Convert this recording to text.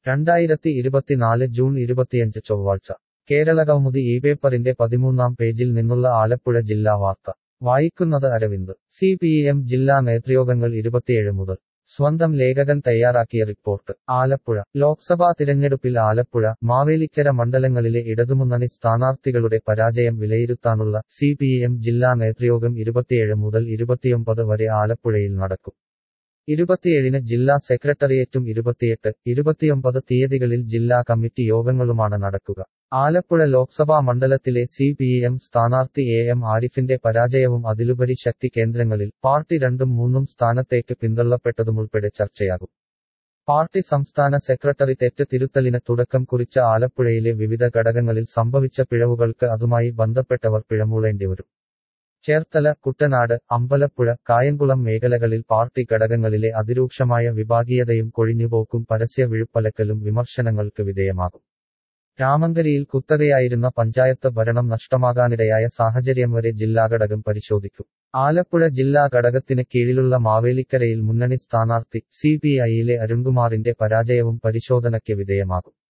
രണ്ടായിരത്തി ഇരുപത്തിനാല് ജൂൺ ഇരുപത്തിയഞ്ച് ചൊവ്വാഴ്ച കേരള കൗമുദി ഈ പേപ്പറിന്റെ പതിമൂന്നാം പേജിൽ നിന്നുള്ള ആലപ്പുഴ ജില്ലാ വാർത്ത വായിക്കുന്നത് അരവിന്ദ് സി പി എം ജില്ലാ നേതൃയോഗങ്ങൾ ഇരുപത്തിയേഴ് മുതൽ സ്വന്തം ലേഖകൻ തയ്യാറാക്കിയ റിപ്പോർട്ട് ആലപ്പുഴ ലോക്സഭാ തിരഞ്ഞെടുപ്പിൽ ആലപ്പുഴ മാവേലിക്കര മണ്ഡലങ്ങളിലെ ഇടതുമുന്നണി സ്ഥാനാർത്ഥികളുടെ പരാജയം വിലയിരുത്താനുള്ള സി പി എം ജില്ലാ നേതൃയോഗം ഇരുപത്തിയേഴ് മുതൽ ഇരുപത്തിയൊമ്പത് വരെ ആലപ്പുഴയിൽ നടക്കും ഇരുപത്തിയേഴിന് ജില്ലാ സെക്രട്ടേറിയറ്റും ഇരുപത്തിയെട്ട് ഇരുപത്തിയൊമ്പത് തീയതികളിൽ ജില്ലാ കമ്മിറ്റി യോഗങ്ങളുമാണ് നടക്കുക ആലപ്പുഴ ലോക്സഭാ മണ്ഡലത്തിലെ സി പി എം സ്ഥാനാർത്ഥി എ എം ആരിഫിന്റെ പരാജയവും അതിലുപരി ശക്തി കേന്ദ്രങ്ങളിൽ പാർട്ടി രണ്ടും മൂന്നും സ്ഥാനത്തേക്ക് പിന്തള്ളപ്പെട്ടതുമുൾപ്പെടെ ചർച്ചയാകും പാർട്ടി സംസ്ഥാന സെക്രട്ടറി തെറ്റ് തിരുത്തലിന് തുടക്കം കുറിച്ച ആലപ്പുഴയിലെ വിവിധ ഘടകങ്ങളിൽ സംഭവിച്ച പിഴവുകൾക്ക് അതുമായി ബന്ധപ്പെട്ടവർ പിഴമൂളേണ്ടിവരും ചേർത്തല കുട്ടനാട് അമ്പലപ്പുഴ കായംകുളം മേഖലകളിൽ പാർട്ടി ഘടകങ്ങളിലെ അതിരൂക്ഷമായ വിഭാഗീയതയും കൊഴിഞ്ഞുപോക്കും പരസ്യ വിഴുപ്പലക്കലും വിമർശനങ്ങൾക്ക് വിധേയമാകും രാമങ്കരിയിൽ കുത്തകയായിരുന്ന പഞ്ചായത്ത് ഭരണം നഷ്ടമാകാനിടയായ സാഹചര്യം വരെ ജില്ലാ ഘടകം പരിശോധിക്കും ആലപ്പുഴ ജില്ലാ ഘടകത്തിന് കീഴിലുള്ള മാവേലിക്കരയിൽ മുന്നണി സ്ഥാനാർത്ഥി സി പി ഐയിലെ അരുൺകുമാറിന്റെ പരാജയവും പരിശോധനയ്ക്ക് വിധേയമാകും